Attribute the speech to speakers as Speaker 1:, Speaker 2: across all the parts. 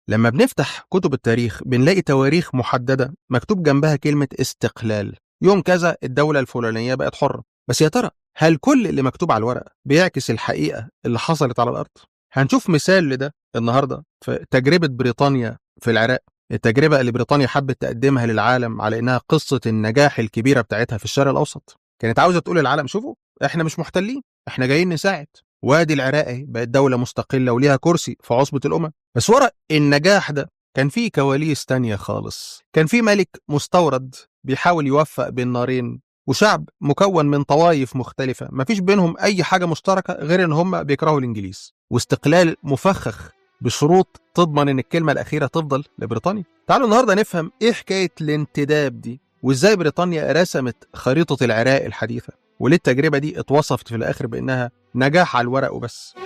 Speaker 1: لما بنفتح كتب التاريخ بنلاقي تواريخ محددة مكتوب جنبها كلمة استقلال يوم كذا الدولة الفلانية بقت حرة بس يا ترى هل كل اللي مكتوب على الورق بيعكس الحقيقة اللي حصلت على الأرض؟ هنشوف مثال لده النهاردة في تجربة بريطانيا في العراق التجربة اللي بريطانيا حبت تقدمها للعالم على إنها قصة النجاح الكبيرة بتاعتها في الشرق الأوسط كانت عاوزة تقول للعالم شوفوا إحنا مش محتلين إحنا جايين نساعد وادي العراق اهي بقت دولة مستقلة وليها كرسي في عصبة الأمم بس ورا النجاح ده كان في كواليس تانية خالص كان في ملك مستورد بيحاول يوفق بين نارين وشعب مكون من طوائف مختلفة مفيش بينهم أي حاجة مشتركة غير إن هم بيكرهوا الإنجليز واستقلال مفخخ بشروط تضمن إن الكلمة الأخيرة تفضل لبريطانيا تعالوا النهاردة نفهم إيه حكاية الانتداب دي وإزاي بريطانيا رسمت خريطة العراق الحديثة وليه التجربة دي اتوصفت في الآخر بإنها نجاح على الورق وبس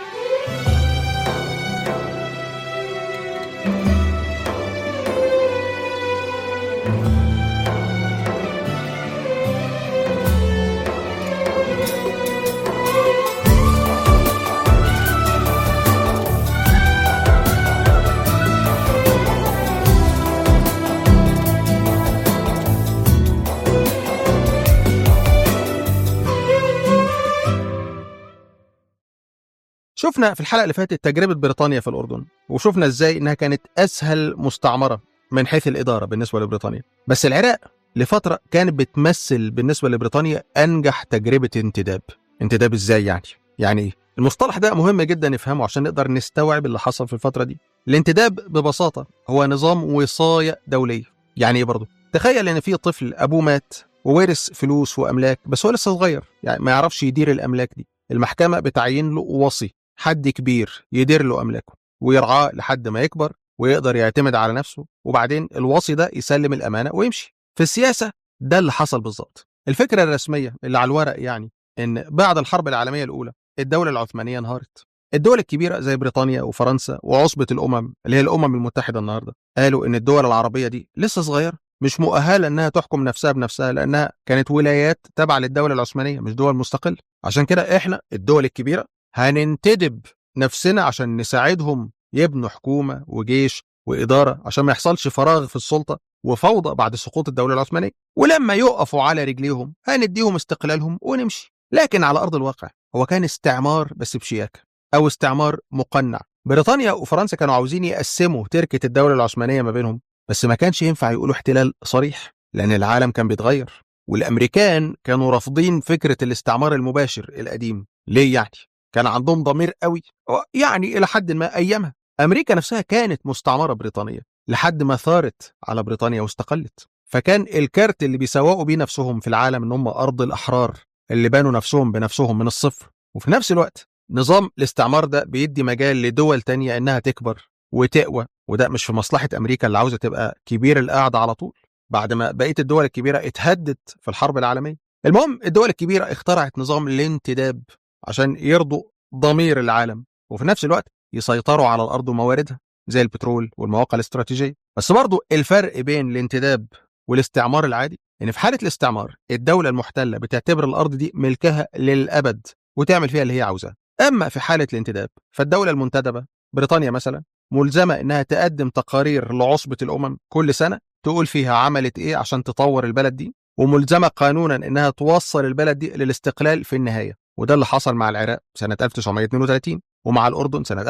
Speaker 1: شفنا في الحلقة اللي فاتت تجربة بريطانيا في الأردن وشفنا إزاي إنها كانت أسهل مستعمرة من حيث الإدارة بالنسبة لبريطانيا بس العراق لفترة كانت بتمثل بالنسبة لبريطانيا أنجح تجربة انتداب انتداب إزاي يعني؟ يعني إيه؟ المصطلح ده مهم جدا نفهمه عشان نقدر نستوعب اللي حصل في الفترة دي الانتداب ببساطة هو نظام وصاية دولية يعني إيه برضه؟ تخيل إن في طفل أبوه مات وورث فلوس وأملاك بس هو لسه صغير يعني ما يعرفش يدير الأملاك دي المحكمة بتعين له وصي حد كبير يدير له أملاكه ويرعاه لحد ما يكبر ويقدر يعتمد على نفسه وبعدين الوصي ده يسلم الأمانة ويمشي في السياسة ده اللي حصل بالظبط الفكرة الرسمية اللي على الورق يعني إن بعد الحرب العالمية الأولى الدولة العثمانية انهارت الدول الكبيرة زي بريطانيا وفرنسا وعصبة الأمم اللي هي الأمم المتحدة النهاردة قالوا إن الدول العربية دي لسه صغيرة مش مؤهلة إنها تحكم نفسها بنفسها لأنها كانت ولايات تابعة للدولة العثمانية مش دول مستقلة عشان كده إحنا الدول الكبيرة هننتدب نفسنا عشان نساعدهم يبنوا حكومة وجيش وإدارة عشان ما يحصلش فراغ في السلطة وفوضى بعد سقوط الدولة العثمانية ولما يقفوا على رجليهم هنديهم استقلالهم ونمشي لكن على أرض الواقع هو كان استعمار بس بشياكة أو استعمار مقنع بريطانيا وفرنسا كانوا عاوزين يقسموا تركة الدولة العثمانية ما بينهم بس ما كانش ينفع يقولوا احتلال صريح لأن العالم كان بيتغير والأمريكان كانوا رافضين فكرة الاستعمار المباشر القديم ليه يعني؟ كان عندهم ضمير قوي يعني إلى حد ما أيامها أمريكا نفسها كانت مستعمرة بريطانية لحد ما ثارت على بريطانيا واستقلت فكان الكارت اللي بيسوقوا بيه نفسهم في العالم ان هم ارض الاحرار اللي بانوا نفسهم بنفسهم من الصفر وفي نفس الوقت نظام الاستعمار ده بيدي مجال لدول تانية انها تكبر وتقوى وده مش في مصلحة امريكا اللي عاوزة تبقى كبير القعدة على طول بعد ما بقية الدول الكبيرة اتهدت في الحرب العالمية المهم الدول الكبيرة اخترعت نظام الانتداب عشان يرضوا ضمير العالم وفي نفس الوقت يسيطروا على الارض ومواردها زي البترول والمواقع الاستراتيجيه بس برضو الفرق بين الانتداب والاستعمار العادي ان في حاله الاستعمار الدوله المحتله بتعتبر الارض دي ملكها للابد وتعمل فيها اللي هي عاوزاه اما في حاله الانتداب فالدوله المنتدبه بريطانيا مثلا ملزمه انها تقدم تقارير لعصبه الامم كل سنه تقول فيها عملت ايه عشان تطور البلد دي وملزمه قانونا انها توصل البلد دي للاستقلال في النهايه وده اللي حصل مع العراق سنه 1932 ومع الاردن سنه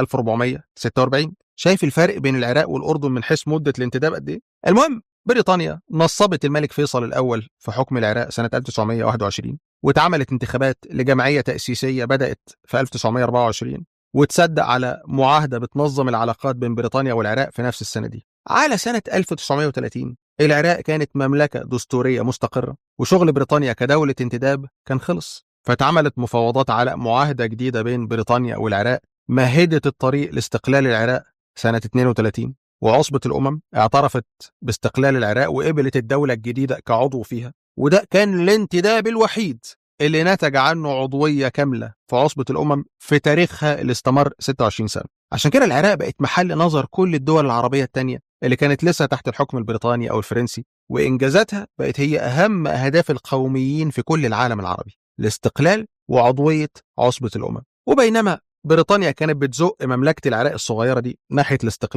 Speaker 1: 1446 شايف الفرق بين العراق والاردن من حيث مده الانتداب قد ايه المهم بريطانيا نصبت الملك فيصل الاول في حكم العراق سنه 1921 واتعملت انتخابات لجمعيه تاسيسيه بدات في 1924 وتصدق على معاهده بتنظم العلاقات بين بريطانيا والعراق في نفس السنه دي على سنه 1930 العراق كانت مملكه دستوريه مستقره وشغل بريطانيا كدوله انتداب كان خلص فاتعملت مفاوضات على معاهده جديده بين بريطانيا والعراق مهدت الطريق لاستقلال العراق سنه 32 وعصبة الأمم اعترفت باستقلال العراق وقبلت الدولة الجديدة كعضو فيها وده كان الانتداب الوحيد اللي نتج عنه عضوية كاملة في عصبة الأمم في تاريخها اللي استمر 26 سنة عشان كده العراق بقت محل نظر كل الدول العربية التانية اللي كانت لسه تحت الحكم البريطاني أو الفرنسي وإنجازاتها بقت هي أهم أهداف القوميين في كل العالم العربي الاستقلال وعضوية عصبة الأمم وبينما بريطانيا كانت بتزق مملكة العراق الصغيرة دي ناحية الاستقلال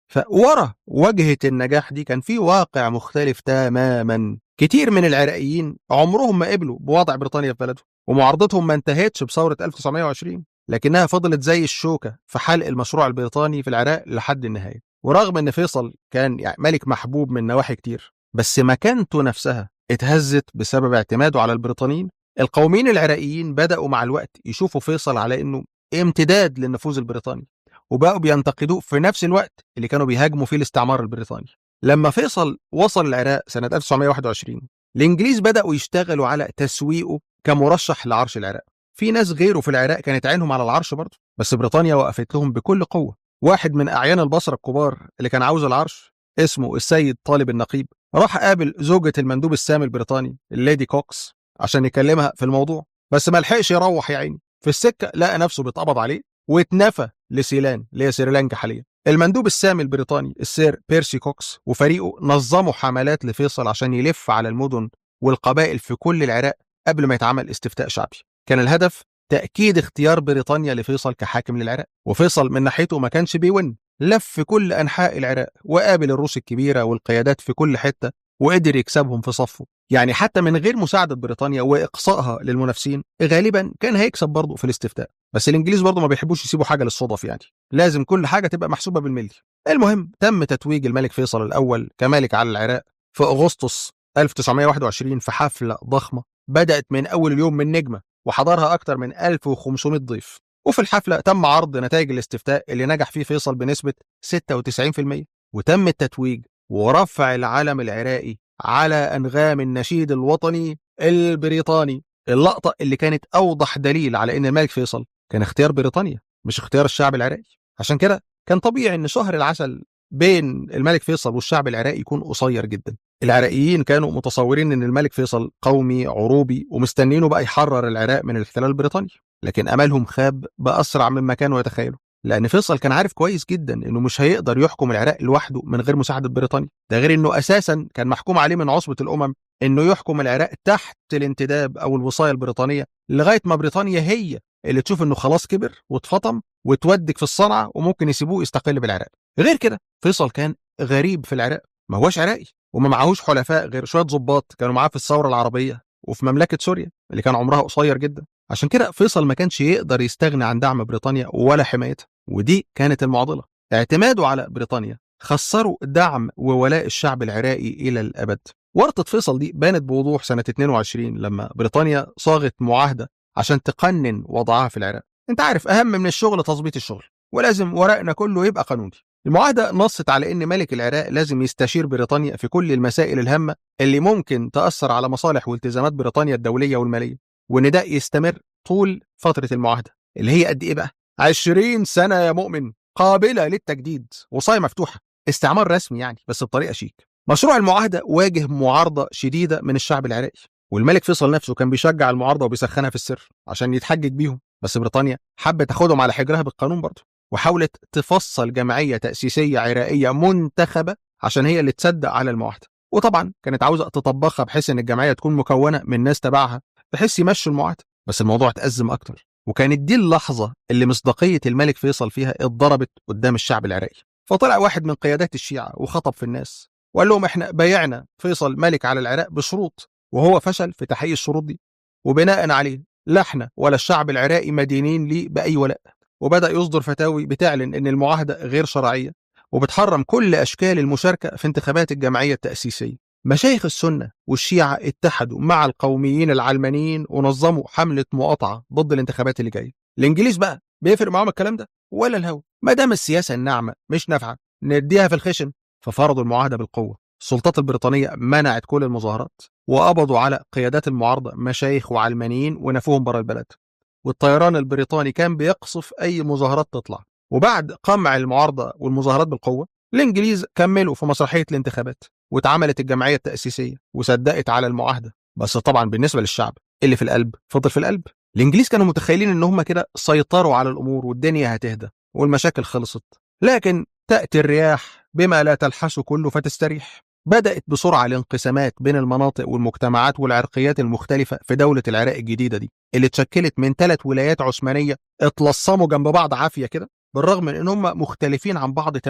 Speaker 1: فورا واجهة النجاح دي كان في واقع مختلف تماما كتير من العراقيين عمرهم ما قبلوا بوضع بريطانيا في بلدهم ومعارضتهم ما انتهتش بثورة 1920 لكنها فضلت زي الشوكة في حلق المشروع البريطاني في العراق لحد النهاية ورغم ان فيصل كان يعني ملك محبوب من نواحي كتير بس مكانته نفسها اتهزت بسبب اعتماده على البريطانيين القوميين العراقيين بدأوا مع الوقت يشوفوا فيصل على انه امتداد للنفوذ البريطاني وبقوا بينتقدوه في نفس الوقت اللي كانوا بيهاجموا فيه الاستعمار البريطاني لما فيصل وصل العراق سنة 1921 الإنجليز بدأوا يشتغلوا على تسويقه كمرشح لعرش العراق في ناس غيره في العراق كانت عينهم على العرش برضه بس بريطانيا وقفت لهم بكل قوة واحد من أعيان البصرة الكبار اللي كان عاوز العرش اسمه السيد طالب النقيب راح قابل زوجة المندوب السامي البريطاني الليدي كوكس عشان يكلمها في الموضوع بس ما لحقش يروح يا عيني في السكة لقى نفسه بيتقبض عليه واتنفى لسيلان اللي هي سريلانكا حاليا المندوب السامي البريطاني السير بيرسي كوكس وفريقه نظموا حملات لفيصل عشان يلف على المدن والقبائل في كل العراق قبل ما يتعمل استفتاء شعبي كان الهدف تأكيد اختيار بريطانيا لفيصل كحاكم للعراق وفيصل من ناحيته ما كانش بيون لف في كل أنحاء العراق وقابل الروس الكبيرة والقيادات في كل حتة وقدر يكسبهم في صفه يعني حتى من غير مساعدة بريطانيا وإقصائها للمنافسين غالبا كان هيكسب برضه في الاستفتاء بس الإنجليز برضه ما بيحبوش يسيبوا حاجة للصدف يعني لازم كل حاجة تبقى محسوبة بالملي المهم تم تتويج الملك فيصل الأول كملك على العراق في أغسطس 1921 في حفلة ضخمة بدأت من أول اليوم من نجمة وحضرها أكثر من 1500 ضيف وفي الحفلة تم عرض نتائج الاستفتاء اللي نجح فيه فيصل بنسبة 96% وتم التتويج ورفع العلم العراقي على أنغام النشيد الوطني البريطاني اللقطة اللي كانت أوضح دليل على إن الملك فيصل كان اختيار بريطانيا مش اختيار الشعب العراقي عشان كده كان طبيعي إن شهر العسل بين الملك فيصل والشعب العراقي يكون قصير جدا العراقيين كانوا متصورين ان الملك فيصل قومي عروبي ومستنينه بقى يحرر العراق من الاحتلال البريطاني لكن املهم خاب باسرع مما كانوا يتخيلوا لان فيصل كان عارف كويس جدا انه مش هيقدر يحكم العراق لوحده من غير مساعده بريطانيا ده غير انه اساسا كان محكوم عليه من عصبه الامم انه يحكم العراق تحت الانتداب او الوصايه البريطانيه لغايه ما بريطانيا هي اللي تشوف انه خلاص كبر واتفطم وتودك في الصنعه وممكن يسيبوه يستقل بالعراق غير كده فيصل كان غريب في العراق ما هوش عراقي وما معهوش حلفاء غير شويه ظباط كانوا معاه في الثوره العربيه وفي مملكه سوريا اللي كان عمرها قصير جدا عشان كده فيصل ما كانش يقدر يستغني عن دعم بريطانيا ولا حمايتها ودي كانت المعضله اعتماده على بريطانيا خسروا دعم وولاء الشعب العراقي الى الابد ورطه فيصل دي بانت بوضوح سنه 22 لما بريطانيا صاغت معاهده عشان تقنن وضعها في العراق انت عارف اهم من الشغل تظبيط الشغل ولازم ورقنا كله يبقى قانوني المعاهدة نصت على إن ملك العراق لازم يستشير بريطانيا في كل المسائل الهامة اللي ممكن تأثر على مصالح والتزامات بريطانيا الدولية والمالية وإن ده يستمر طول فترة المعاهدة اللي هي قد إيه بقى؟ 20 سنة يا مؤمن قابلة للتجديد وصاية مفتوحة استعمار رسمي يعني بس بطريقة شيك مشروع المعاهدة واجه معارضة شديدة من الشعب العراقي والملك فيصل نفسه كان بيشجع المعارضة وبيسخنها في السر عشان يتحجج بيهم بس بريطانيا حبت تاخدهم على حجرها بالقانون برضه وحاولت تفصل جمعية تأسيسية عراقية منتخبة عشان هي اللي تصدق على المعاهدة وطبعا كانت عاوزة تطبخها بحيث ان الجمعية تكون مكونة من ناس تبعها بحيث يمشوا المعاهدة بس الموضوع اتأزم أكتر وكانت دي اللحظة اللي مصداقية الملك فيصل فيها اتضربت قدام الشعب العراقي فطلع واحد من قيادات الشيعة وخطب في الناس وقال لهم احنا بايعنا فيصل ملك على العراق بشروط وهو فشل في تحقيق الشروط دي وبناء عليه لا احنا ولا الشعب العراقي مدينين ليه بأي ولاء وبدأ يصدر فتاوي بتعلن ان المعاهدة غير شرعية وبتحرم كل أشكال المشاركة في انتخابات الجمعية التأسيسية مشايخ السنة والشيعة اتحدوا مع القوميين العلمانيين ونظموا حملة مقاطعة ضد الانتخابات اللي جاية الإنجليز بقى بيفرق معاهم الكلام ده ولا الهوى ما دام السياسة الناعمة مش نافعة نديها في الخشن ففرضوا المعاهدة بالقوة السلطات البريطانية منعت كل المظاهرات وقبضوا على قيادات المعارضة مشايخ وعلمانيين ونفوهم بره البلد والطيران البريطاني كان بيقصف أي مظاهرات تطلع وبعد قمع المعارضة والمظاهرات بالقوة الإنجليز كملوا في مسرحية الانتخابات واتعملت الجمعية التأسيسية وصدقت على المعاهدة بس طبعا بالنسبة للشعب اللي في القلب فضل في القلب الإنجليز كانوا متخيلين إن هم كده سيطروا على الأمور والدنيا هتهدى والمشاكل خلصت لكن تأتي الرياح بما لا تلحس كله فتستريح بدأت بسرعة الانقسامات بين المناطق والمجتمعات والعرقيات المختلفة في دولة العراق الجديدة دي اللي اتشكلت من ثلاث ولايات عثمانية اتلصموا جنب بعض عافية كده بالرغم من ان هم مختلفين عن بعض تماما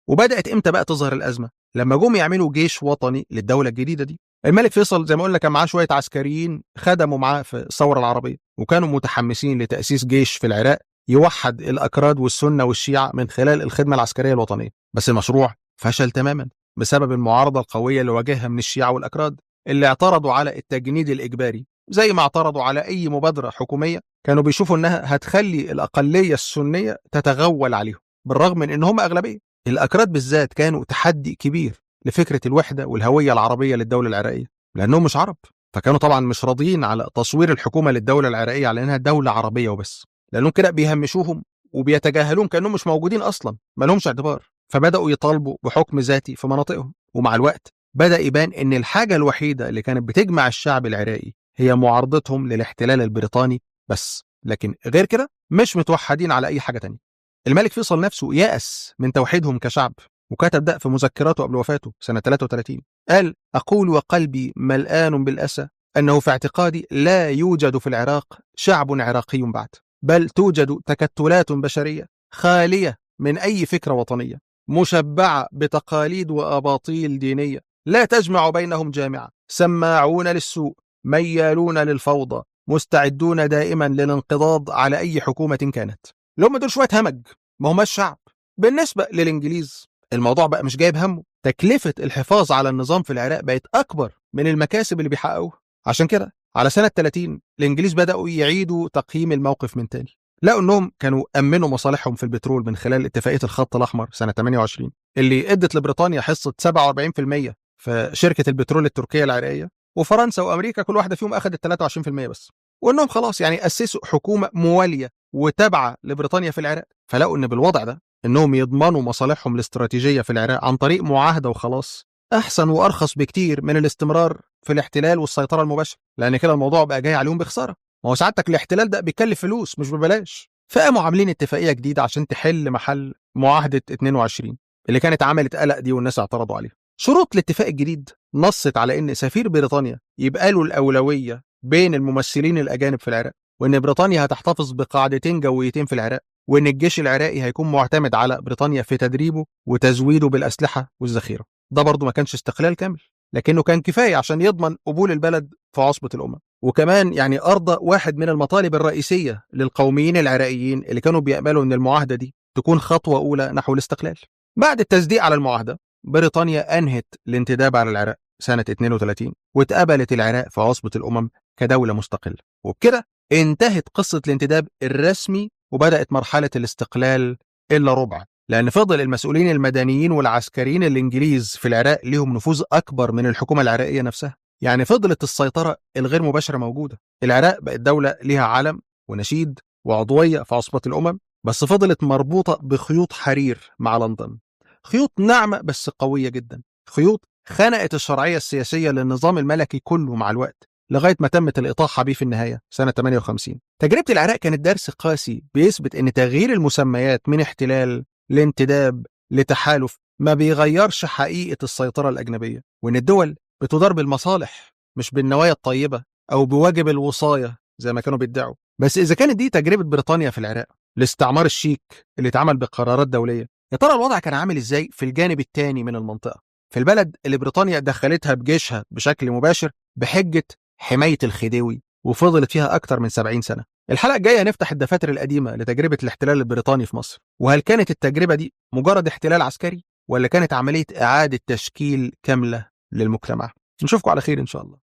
Speaker 1: وبدات امتى بقى تظهر الازمه لما جم يعملوا جيش وطني للدوله الجديده دي الملك فيصل زي ما قلنا كان معاه شويه عسكريين خدموا معاه في الثوره العربيه وكانوا متحمسين لتاسيس جيش في العراق يوحد الاكراد والسنه والشيعه من خلال الخدمه العسكريه الوطنيه بس المشروع فشل تماما بسبب المعارضه القويه اللي واجهها من الشيعه والاكراد اللي اعترضوا على التجنيد الاجباري زي ما اعترضوا على اي مبادره حكوميه كانوا بيشوفوا انها هتخلي الاقليه السنيه تتغول عليهم بالرغم من ان هم اغلبيه الاكراد بالذات كانوا تحدي كبير لفكره الوحده والهويه العربيه للدوله العراقيه لانهم مش عرب فكانوا طبعا مش راضيين على تصوير الحكومه للدوله العراقيه على انها دوله عربيه وبس لانهم كده بيهمشوهم وبيتجاهلون كانهم مش موجودين اصلا ما لهمش اعتبار فبداوا يطالبوا بحكم ذاتي في مناطقهم ومع الوقت بدا يبان ان الحاجه الوحيده اللي كانت بتجمع الشعب العراقي هي معارضتهم للاحتلال البريطاني بس لكن غير كده مش متوحدين على اي حاجه تانية الملك فيصل نفسه يأس من توحيدهم كشعب وكتب ده في مذكراته قبل وفاته سنة 33 قال أقول وقلبي ملآن بالأسى أنه في اعتقادي لا يوجد في العراق شعب عراقي بعد بل توجد تكتلات بشرية خالية من أي فكرة وطنية مشبعة بتقاليد وأباطيل دينية لا تجمع بينهم جامعة سماعون للسوء ميالون للفوضى مستعدون دائما للانقضاض على أي حكومة كانت اللي هم دول شوية همج ما هماش شعب بالنسبة للإنجليز الموضوع بقى مش جايب همه تكلفة الحفاظ على النظام في العراق بقت أكبر من المكاسب اللي بيحققوها عشان كده على سنة 30 الإنجليز بدأوا يعيدوا تقييم الموقف من تاني لقوا انهم كانوا امنوا مصالحهم في البترول من خلال اتفاقيه الخط الاحمر سنه 28 اللي ادت لبريطانيا حصه 47% في شركه البترول التركيه العراقيه وفرنسا وامريكا كل واحده فيهم اخذت 23% بس وانهم خلاص يعني اسسوا حكومه مواليه وتابعه لبريطانيا في العراق فلقوا ان بالوضع ده انهم يضمنوا مصالحهم الاستراتيجيه في العراق عن طريق معاهده وخلاص احسن وارخص بكتير من الاستمرار في الاحتلال والسيطره المباشره لان كده الموضوع بقى جاي عليهم بخساره ما هو سعادتك الاحتلال ده بيكلف فلوس مش ببلاش فقاموا عاملين اتفاقيه جديده عشان تحل محل معاهده 22 اللي كانت عملت قلق دي والناس اعترضوا عليها شروط الاتفاق الجديد نصت على ان سفير بريطانيا يبقى له الاولويه بين الممثلين الاجانب في العراق وان بريطانيا هتحتفظ بقاعدتين جويتين في العراق وان الجيش العراقي هيكون معتمد على بريطانيا في تدريبه وتزويده بالاسلحه والذخيره ده برضه ما كانش استقلال كامل لكنه كان كفايه عشان يضمن قبول البلد في عصبه الامم وكمان يعني ارضى واحد من المطالب الرئيسيه للقوميين العراقيين اللي كانوا بيأملوا ان المعاهده دي تكون خطوه اولى نحو الاستقلال بعد التصديق على المعاهده بريطانيا انهت الانتداب على العراق سنه 32 واتقبلت العراق في عصبه الامم كدوله مستقله وبكده انتهت قصه الانتداب الرسمي وبدات مرحله الاستقلال الا ربع لان فضل المسؤولين المدنيين والعسكريين الانجليز في العراق ليهم نفوذ اكبر من الحكومه العراقيه نفسها يعني فضلت السيطره الغير مباشره موجوده العراق بقت دوله ليها علم ونشيد وعضويه في عصبه الامم بس فضلت مربوطه بخيوط حرير مع لندن خيوط ناعمه بس قويه جدا خيوط خنقت الشرعيه السياسيه للنظام الملكي كله مع الوقت لغايه ما تمت الاطاحه بيه في النهايه سنه 58 تجربه العراق كانت درس قاسي بيثبت ان تغيير المسميات من احتلال لانتداب لتحالف ما بيغيرش حقيقه السيطره الاجنبيه وان الدول بتدار بالمصالح مش بالنوايا الطيبه او بواجب الوصايه زي ما كانوا بيدعوا بس اذا كانت دي تجربه بريطانيا في العراق الاستعمار الشيك اللي اتعمل بقرارات دوليه يا ترى الوضع كان عامل ازاي في الجانب الثاني من المنطقه في البلد اللي بريطانيا دخلتها بجيشها بشكل مباشر بحجه حمايه الخديوي وفضلت فيها اكتر من 70 سنه الحلقه الجايه هنفتح الدفاتر القديمه لتجربه الاحتلال البريطاني في مصر وهل كانت التجربه دي مجرد احتلال عسكري ولا كانت عمليه اعاده تشكيل كامله للمجتمع نشوفكم على خير ان شاء الله